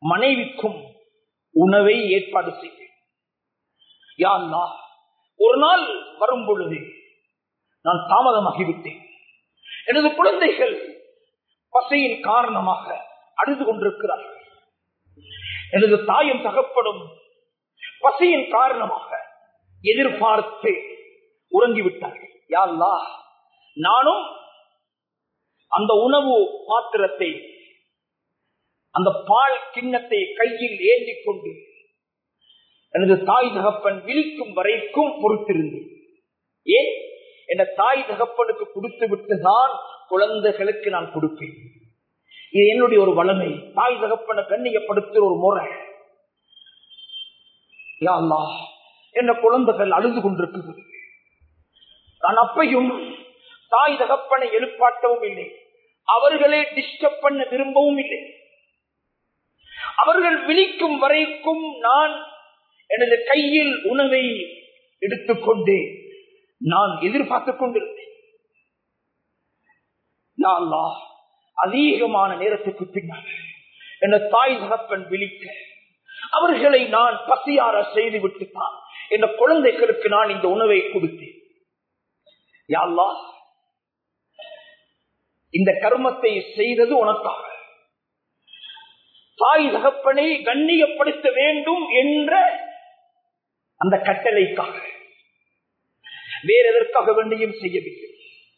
மனைவிக்கும் உணவை ஏற்பாடு செய்வேன் யா அல்லாஹ், ஒரு நாள் வரும் பொழுது நான் தாமதமாகிவிட்டேன் எனது குழந்தைகள் பசையின் காரணமாக அழுது கொண்டிருக்கிறார்கள் எனது தாயும் தகப்படும் பசியின் காரணமாக எதிர்பார்த்து உறங்கிவிட்டார்கள் யா அல்லாஹ், நானும் அந்த உணவு பாத்திரத்தை அந்த பால் கிண்ணத்தை கையில் ஏந்திக் கொண்டு எனது தாய் தகப்பன் விழிக்கும் வரைக்கும் பொறுத்திருந்தேன் ஏன் என் தாய் தகப்பனுக்கு கொடுத்து விட்டுதான் குழந்தைகளுக்கு நான் கொடுப்பேன் இது என்னுடைய ஒரு வளமை தாய் தகப்பனை கண்ணியப்படுத்துற ஒரு முறை யா அல்லாஹ், என்ன குழந்தைகள் அழுது கொண்டிருக்கிறது நான் அப்பையும் தாய் தகப்பனை எழுப்பாட்டவும் இல்லை அவர்களே டிஸ்டர்ப் பண்ண விரும்பவும் இல்லை அவர்கள் விழிக்கும் வரைக்கும் நான் எனது கையில் உணவை எடுத்துக்கொண்டு நான் எதிர்பார்த்துக் கொண்டிருந்தேன் யா அல்லாஹ், அதிகமான நேரத்துக்கு பின்னால் என் தாய் தகப்பன் விழிக்க அவர்களை நான் பசியார செய்து விட்டுத்தான் என் குழந்தைகளுக்கு நான் இந்த உணவை கொடுத்தேன் யா அல்லாஹ், இந்த கர்மத்தை செய்தது உனக்காக தாய் தகப்பனை கண்ணியப்படுத்த வேண்டும் என்ற அந்த கட்டளைக்காக வேற எதற்காக வேண்டியும் செய்யவில்லை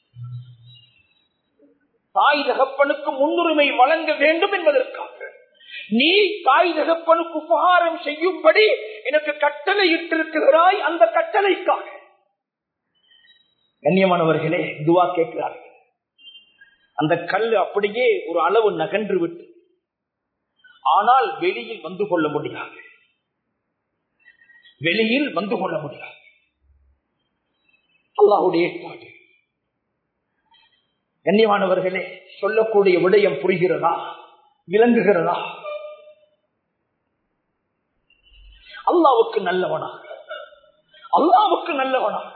தாய் தகப்பனுக்கு முன்னுரிமை வழங்க வேண்டும் என்பதற்காக நீ தாய் தகப்பனுக்கு உபகாரம் செய்யும்படி எனக்கு கட்டளை இட்டிருக்கிறாய் அந்த கட்டளைக்காக கண்ணியமானவர்களே துவா கேட்கிறார்கள் அந்த கல் அப்படியே ஒரு அளவு நகன்று விட்டு ஆனால் வெளியில் வந்து கொள்ள முடியாது வெளியில் வந்து கொள்ள முடியாது அல்லாஹுடைய ஏற்பாடு கண்ணியமானவர்களே சொல்லக்கூடிய விடயம் புரிகிறதா விளங்குகிறதா அல்லாவுக்கு நல்லவனாக அல்லாவுக்கு நல்லவனாக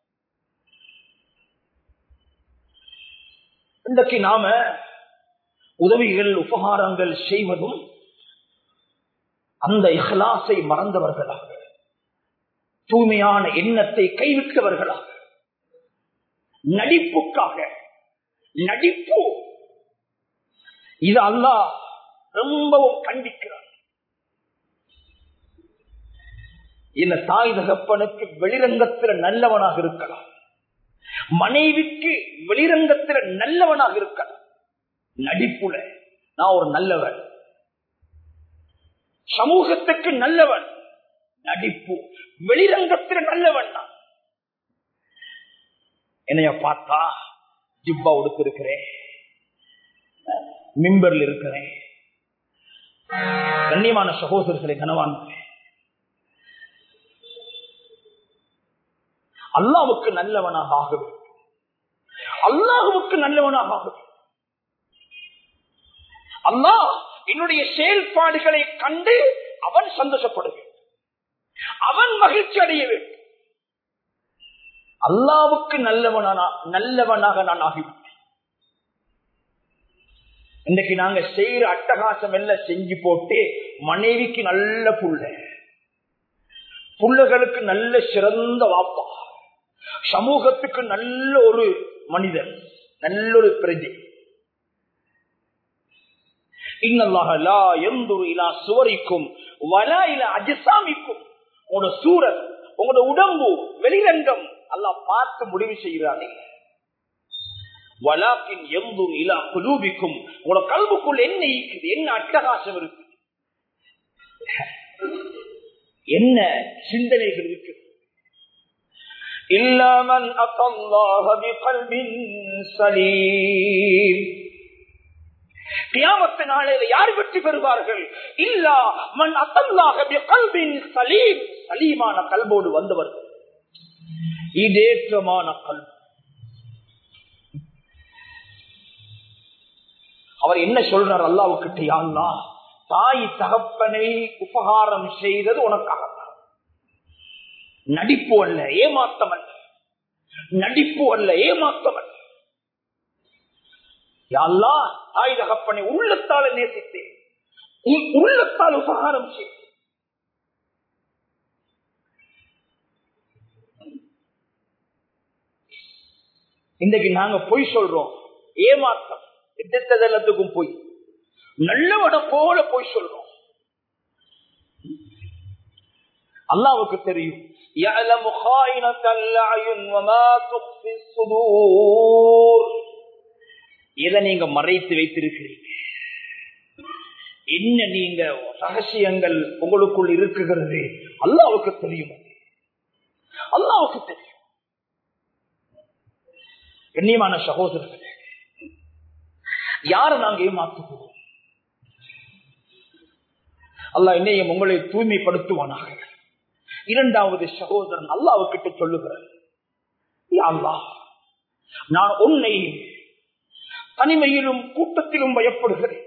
இன்றைக்கு நாம உதவிகள் உபகாரங்கள் செய்வதும் அந்த இஹ்லாஸை மறந்தவர்களாக தூய்மையான எண்ணத்தை கைவிட்டவர்களாக நடிப்புக்காக நடிப்பு இது அல்லாஹ் ரொம்பவும் கண்டிக்கிறார் இந்த தாய் தகப்பனுக்கு வெளிரங்கத்தில் நல்லவனாக இருக்கலாம் மனைவிக்கு வெளிரங்கத்தில் நல்லவனாக இருக்கலாம் நடிப்புல நான் ஒரு நல்லவன் சமூகத்துக்கு நல்லவன் நடிப்பு வெளிரங்கத்தில் நல்லவன் நான் என்னைய பார்த்தா ஜிப்பா உடுத்திருக்கிறேன் மிம்பர்ல இருக்கிறேன் கண்ணியமான சகோதரர்களை கனவான் அல்லாவுக்கு நல்லவனாக ஆக வேண்டும் அல்லாஹுவுக்கு நல்லவனாக ஆக வேண்டும் அல்லாஹ் என்னுடைய செயல்பாடுகளை கண்டு அவன் சந்தோஷப்பட வேண்டும் அவன் மகிழ்ச்சி அடைய வேண்டும் அல்லாவுக்கு நல்லவனான நல்லவனாக நான் ஆகிவிட்டேன் இன்னைக்கு நாங்க செய்யற அட்டகாசம் எல்லாம் செஞ்சு போட்டு மனைவிக்கு நல்ல புள்ள புள்ளகளுக்கு நல்ல சிறந்த வாப்பா சமூகத்துக்கு நல்ல ஒரு மனிதன் நல்ல ஒரு பிரஜை இன்னல்லாக லா எந்தொரு இலா சுவரிக்கும் வலா இல அஜசாமிக்கும் உங்களோட சூரத் உங்களோட உடம்பு வெளிரங்கம் அல்லாஹ் பார்த்து முடிவு செய்கிறானே வலாக்கின் எந்தூர் இலா குலூபிக்கும் உங்களோட கல்வுக்குள் என்ன இருக்குது என்ன அட்டகாசம் இருக்கு என்ன சிந்தனைகள் இருக்கு இல்லாமன் அத்தல்லாஹ பிகல்பின் சலீம் கியாமத்து நாளையில யார் வெற்றி பெறுவார்கள் இல்லா மன் அத்தல்லாக கல்வின் சலீம் சலீமான கல்வோடு வந்தவர்கள் இதேற்றமான கல்வி அவர் என்ன சொல்றார் அல்லாவுக்கிட்ட யாழ்லா தாய் தகப்பனை உபகாரம் செய்தது உனக்காக நடிப்பு அல்ல ஏமாத்தம் அல்ல நடிப்பு அல்ல ஏமாத்தம் அல்ல யாழ்லா தாய் தகப்பனை உள்ளத்தால நேசித்தேன் உள்- உள்ளத்தால் உபகாரம் செய் இன்றைக்கு நாங்க பொய் சொல்றோம் ஏமாற்றம் எட்டத்தெல்லாத்துக்கும் பொய் நல்லவன போல பொய் சொல்றோம் அல்லாவுக்கு தெரியும் يعلم خائنة الأعين وما تخفي الصدور எதை நீங்க மறைத்து வைத்திருக்கிறீங்க என்ன நீங்க ரகசியங்கள் உங்களுக்குள் இருக்குகிறது அல்லாவுக்கு தெரியும் அல்லாவுக்கு தெரியும் கண்ணியமான சகோதரர்களே யாரை நாங்க ஏமாற்றுவோம் அல்லாஹ் என்னையும் உங்களை தூய்மைப்படுத்துவானாக இரண்டாவது சகோதரன் அல்லாவுக்கிட்ட சொல்லுகிறார் "யா அல்லாஹ், நான் உன்னை தனிமையிலும் கூட்டத்திலும் பயப்படுகிறேன்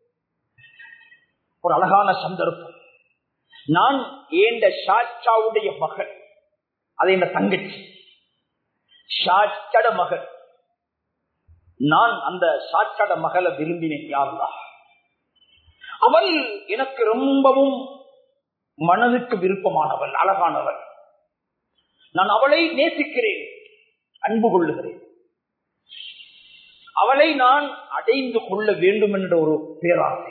ஒரு அழகான சந்தர்ப்பம் நான் ஏண்ட ஷாச்சாவுடைய மகள் அது என் தங்கச்சி ஷாச்சட மகள் நான் அந்த ஷாச்சட மகளை விரும்பினேன் யாருலா அவள் எனக்கு ரொம்பவும் மனதுக்கு விருப்பமானவள் அழகானவள் நான் அவளை நேசிக்கிறேன் அன்பு கொள்ளுகிறேன் அவளை நான் அடைந்து கொள்ள வேண்டும் என்ற ஒரு பேராசை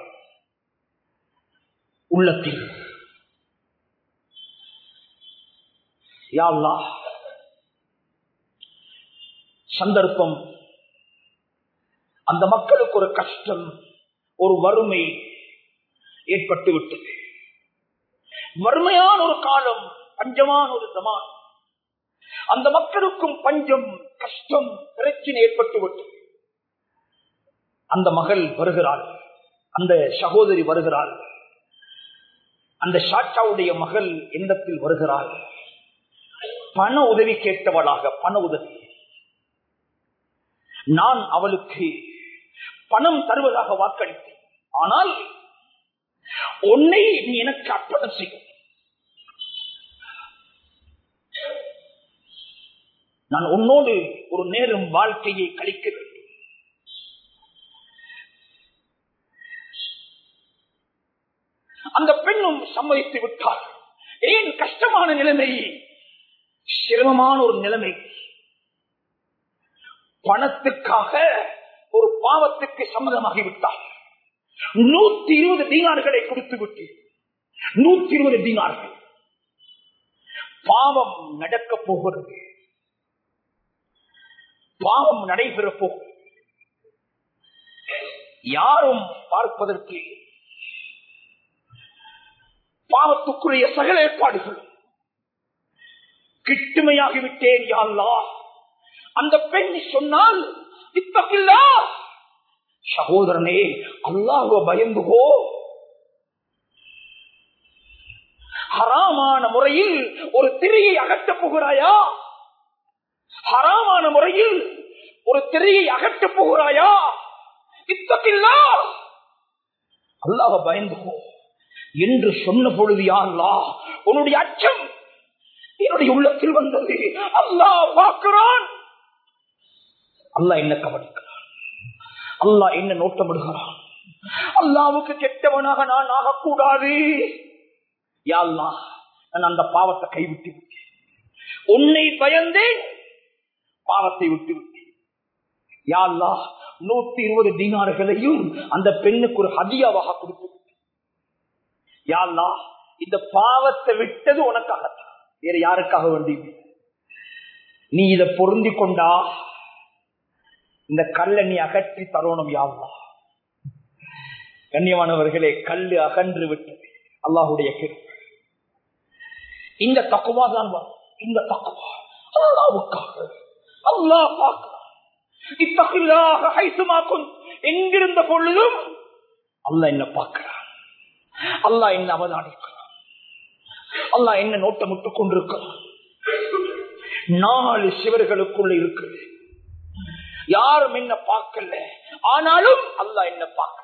உள்ளத்தில் யா அல்லாஹ், சந்தர்ப்பம் அந்த மக்களுக்கு ஒரு கஷ்டம் ஒரு வறுமை ஏற்பட்டு விட்டது வறுமையான ஒரு காலம் பஞ்சமான ஒரு ஜமான் அந்த மக்களுக்கும் பஞ்சம் கஷ்டம் பிரச்சனை ஏற்பட்டு விட்டது அந்த மகள் வருகிறாள் அந்த சகோதரி வருகிறாள் அந்த ஷாச்சாவுடைய மகள் எண்ணத்தில் வருகிறாள் பண உதவி கேட்டவளாக பண உதவி நான் அவளுக்கு பணம் தருவதாக வாக்களித்தேன் ஆனால் உன்னை நீ எனக்கு அர்ப்பணம் செய்யும் நான் உன்னோடு ஒரு நேரம் வாழ்க்கையை கழிக்க வேண்டும் அந்த பெண்ணும் சம்மதித்து விட்டார் ஏன் கஷ்டமான நிலைமை சிரமமான ஒரு நிலைமை பணத்துக்காக ஒரு பாவத்துக்கு சம்மதமாகிவிட்டார் நூத்தி இருபது தீனார்களை கொடுத்து விட்டு நூத்தி இருபது தீனார்கள் பாவம் நடக்க போகிறது பாவம் நடைபெற போகிறது யாரும் பார்ப்பதற்கு பாவத்துக்குரிய சகல ஏற்பாடுகள் கிட்டுமையாகிவிட்டேன் யாழ்லா அந்த பெண் சொன்னால் இத்தகில்லா சகோதரனே அல்லாஹுவ பயந்துகோ ஹராமான முறையில் ஒரு திரையை அகற்றப் போகிறாயா ஹராமான முறையில் ஒரு திரையை அகற்றப் போகிறாயா இத்தகில்லா அல்லாஹ பயந்துகோ என்று சொன்ன பொழுது யாருலா உன்னுடைய அச்சம் என்னுடைய உள்ளத்தில் வந்தது அல்லாஹ் பார்க்கிறான் அல்லாஹ் என்ன கவனிக்கிறான் அல்லாஹ் என்ன நோட்டமிடுகிறான் அல்லாவுக்கு கெட்டவனாக நான் ஆகக்கூடாது யாழ்லா நான் அந்த பாவத்தை கைவிட்டு விட்டேன் உன்னை பயந்தேன் பாவத்தை விட்டு விட்டேன் யாழ்லா நூத்தி இருபது தீனார்களையும் அந்த பெண்ணுக்கு ஒரு ஹதியாவாக கொடுத்து விட்டேன். யாழ்லா இந்த பாவத்தை விட்டது உனக்காகத்தான் வேற யாருக்காக வேண்டி நீ இதை பொருந்தி கொண்டா இந்த கல்லை நீ அகற்றி தரணும் யாவா கண்ணியமானவர்களே கல்லு அகன்று விட்டது அல்லாஹுடைய கிருபை இந்த தக்குவா தான் வரும் இந்த தக்குவா அல்லாவுக்காக அல்லாஹ் பார்க்கிறான் இத்தகுல்லாக ஹைசுமாக்கும் எங்கிருந்த பொழுதும் அல்லாஹ் என்ன பார்க்கிறான் அல்லாஹ் என்ன அவதானிக்கிறான் அல்லாஹ் என்ன நோட்டமிட்டுக் கொண்டிருக்கிறான் நாலு சிவர்களுக்குள்ள இருக்குது யாரும் என்ன பார்க்கல ஆனாலும் அல்லாஹ் என்ன பார்க்க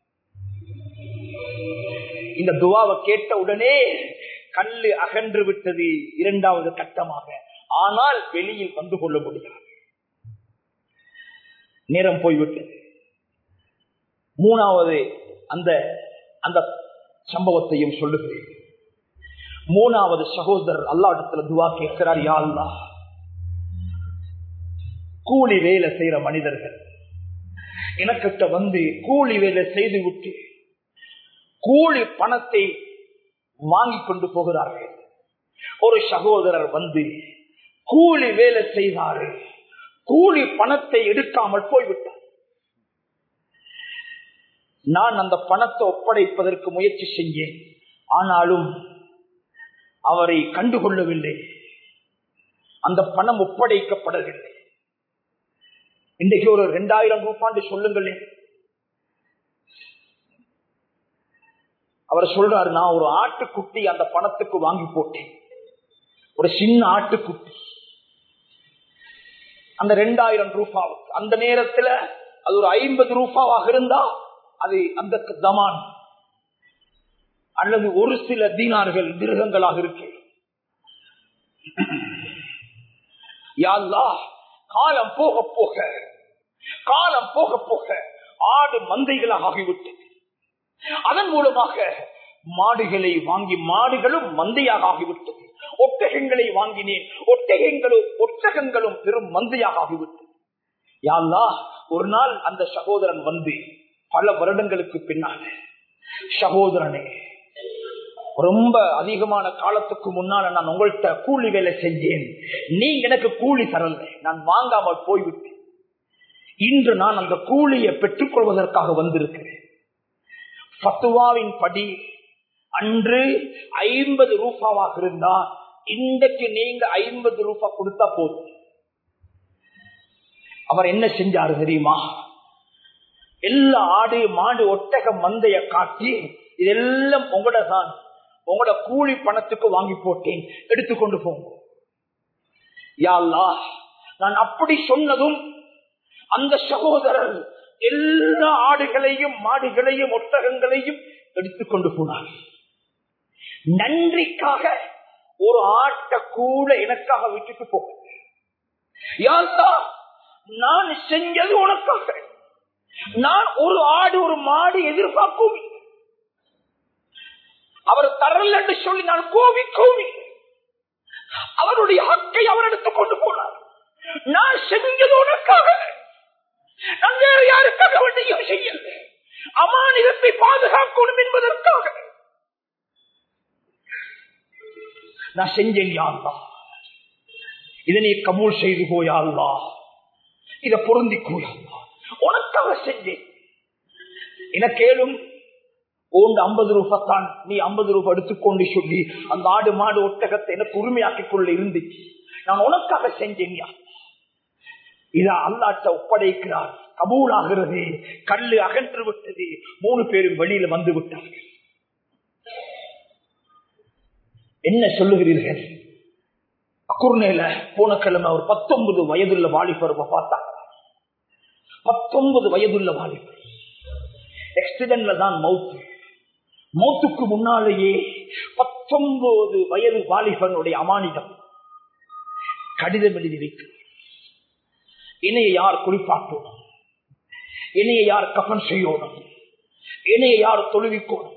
இந்த துவாவை கேட்ட உடனே கல்லு அகன்று விட்டது இரண்டாவது கட்டமாக ஆனால் வெளியில் வந்து கொள்ள முடியாது நேரம் போய்விட்டது மூணாவது அந்த அந்த சம்பவத்தையும் சொல்லுகிறேன் மூணாவது சகோதரர் அல்லாடத்துல துவா கேட்கிறார் யா அல்லா கூலி வேலை செய்யற மனிதர்கள் எனக்கிட்ட வந்து கூலி வேலை செய்து விட்டு கூலி பணத்தை வாங்கி கொண்டு போகிறார்கள் ஒரு சகோதரர் வந்து கூலி வேலை செய்தாரு கூலி பணத்தை எடுக்காமல் போய்விட்டார் நான் அந்த பணத்தை ஒப்படைப்பதற்கு முயற்சி செய்தேன் ஆனாலும் அவரை கண்டுகொள்ளவில்லை அந்த பணம் ஒப்படைக்கப்படவில்லை இன்றைக்கு ஒரு இரண்டாயிரம் ரூபாண்டு சொல்லுங்களேன் அவர் சொல்றாரு நான் ஒரு ஆட்டுக்குட்டி அந்த பணத்துக்கு வாங்கி போட்டேன் ஒரு சின்ன ஆட்டுக்குட்டி அந்த ரெண்டாயிரம் ரூபாவுக்கு அந்த நேரத்துல அது ஒரு ஐம்பது ரூபாவாக இருந்தா அது அந்த தமான் அல்லது ஒரு சில தீனார்கள் மிருகங்களாக இருக்கு யாழ்லா காலம் போக போக காலம் போக போக ஆடு மந்தைகளாக ஆகிவிட்டது அதன் மூலமாக மாடுகளை வாங்கி மாடுகளும் மந்தையாக ஆகிவிட்டது ஒட்டகங்களை வாங்கினேன் ஒட்டகங்களும் ஒட்டகங்களும் பெரும் மந்தையாக ஆகிவிட்டது யாழ்லா ஒரு நாள் அந்த சகோதரன் வந்து பல வருடங்களுக்கு பின்னால சகோதரனே ரொம்ப அதிகமான காலத்துக்கு முன்னால நான் உங்கள்கிட்ட கூலி வேலை செஞ்சேன் நீ எனக்கு கூலி தரல நான் வாங்காமல் போய்விட்டேன் இன்று நான் அந்த கூலியை பெற்றுக் கொள்வதற்காக வந்திருக்கிறேன் பத்துவாவின் படி அன்று ஐம்பது ரூபாவாக இருந்தா இன்றைக்கு நீங்க ஐம்பது ரூபாய் கொடுத்தா போதும் அவர் என்ன செஞ்சாரு தெரியுமா எல்லா ஆடு மாடு ஒட்டக மந்தைய காட்டி இதெல்லாம் உங்களோட தான் உங்களோட கூலி பணத்துக்கு வாங்கி போட்டேன் எடுத்துக்கொண்டு போங்க யாழ்லா நான் அப்படி சொன்னதும் அந்த சகோதரர் எல்லா ஆடுகளையும் மாடுகளையும் ஒட்டகங்களையும் எடுத்துக்கொண்டு போனார் நன்றிக்காக ஒரு ஆட்டை கூட எனக்காக விட்டுட்டு போக யாழ்லா நான் செஞ்சது உனக்காக நான் ஒரு ஆடு ஒரு மாடு எதிர்பார்க்கும் அவர் தரல் என்று சொல்லி நான் கோவி கோவி அவருடைய ஹக்கை அவர் எடுத்துக் கொண்டு போனார் நான் செஞ்சது உனக்காக நான் வேறு யாருக்காக வேண்டியும் செய்யல அமானிதத்தை பாதுகாக்கணும் என்பதற்காக நான் செஞ்சேன் யாருலா இதனை கபூல் செய்து போயாருலா இதை பொருந்திக்கோயாருலா உனக்காக செஞ்சேன் எனக்கேலும் ஓண்டு ஐம்பது ரூபாய் தான் நீ ஐம்பது ரூபாய் எடுத்துக்கொண்டு சொல்லி அந்த ஆடு மாடு ஒட்டகத்தை எனக்கு உரிமையாக்கிக் கொள்ள இருந்துச்சு நான் உனக்காக செஞ்சேன் இதா அல்லாட்ட ஒப்படைக்கிறார் கபூல் ஆகிறது கல்லு அகன்று விட்டது மூணு பேரும் வெளியில வந்து விட்டார்கள் என்ன சொல்லுகிறீர்கள் அக்குர்நேல போன கிழமை ஒரு பத்தொன்பது வயதுள்ள வாலிபர் பார்த்தாங்க பத்தொன்பது வயதுள்ள வாலிபர் எக்ஸிடென்ட்ல தான் மவுத்து மௌத்துக்கு முன்னாலேயே பத்தொன்பது வயது வாலிபனுடைய அமானிடம் கடிதம் எழுதி வைக்க இணைய யார் குளிப்பாட்டணும் இணைய யார் கஃபன் செய்யணும் இணைய யார் தொழுவிக்கணும்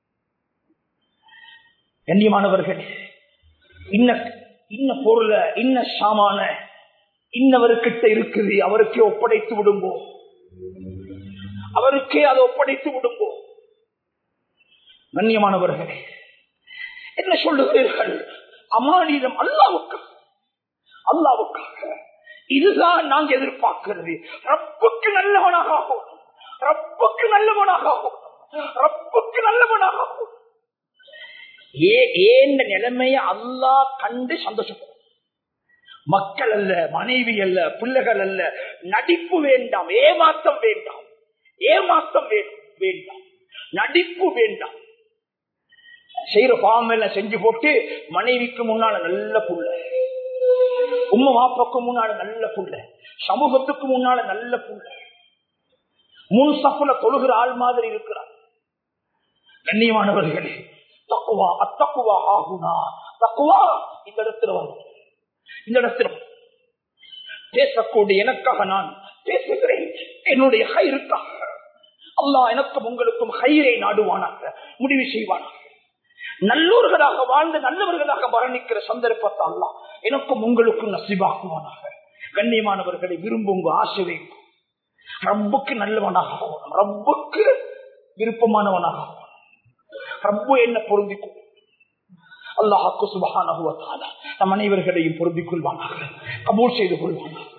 கண்ணியமானவர்கள் இன்ன இன்ன பொருள இன்ன சாமான இன்னவருக்கிட்ட இருக்குது அவருக்கே ஒப்படைத்து விடுங்கோ அவருக்கே அதை ஒப்படைத்து விடுங்கோ கண்ணியமானவர்களே என்ன சொல்லுகிறீர்கள் அமானிதம் அல்லாவுக்காக அல்லாவுக்காக இதுதான் நாங்க எதிர்பார்க்கிறது ரப்புக்கு நல்லவனாக ஆகணும் ரப்புக்கு நல்லவனாக ஆகணும் ரப்புக்கு நல்லவனாக ஆகணும் ஏ ஏந்த நிலைமைய அல்லா கண்டு சந்தோஷப்படும் மக்கள் அல்ல மனைவி அல்ல பிள்ளைகள் அல்ல நடிப்பு வேண்டாம் ஏமாத்தம் வேண்டாம் ஏமாத்தம் வேண்டாம் நடிப்பு வேண்டாம் செய்யற பாவம் எல்லாம் செஞ்சு போட்டு மனைவிக்கு முன்னால நல்ல புள்ள உம்ம மாப்பாக்கு முன்னால நல்ல புள்ள சமூகத்துக்கு முன்னால நல்ல புள்ள முன் சப்புல தொழுகிற ஆள் மாதிரி இருக்கிறார் கண்ணியமானவர்களே தக்குவா அத்தக்குவா ஆகுனா தக்குவா இந்த இடத்துல வரும் இந்த இடத்துல பேசக்கூடிய எனக்காக நான் பேசுகிறேன் என்னுடைய ஹைருக்காக அல்லாஹ் எனக்கும் உங்களுக்கும் ஹைரை நாடுவானாக முடிவு செய்வானாக நல்லோர்களாக வாழ்ந்து நல்லவர்களாக மரணிக்கிற சந்தர்ப்பத்தை அல்லாஹ் எனக்கும் உங்களுக்கும் நசிபாக்குவானாக கண்ணியமானவர்களை விரும்புங்க ஆசை வைங்க ரப்புக்கு நல்லவனாக ஆகணும் ரப்புக்கு விருப்பமானவனாக ஆகணும் ரப்பு என்ன பொருந்திக்கும் அல்லாஹாக்கு சுபகான நம் அனைவர்களையும் பொருந்திக் கொள்வானாக கபூல் செய்து கொள்வானாக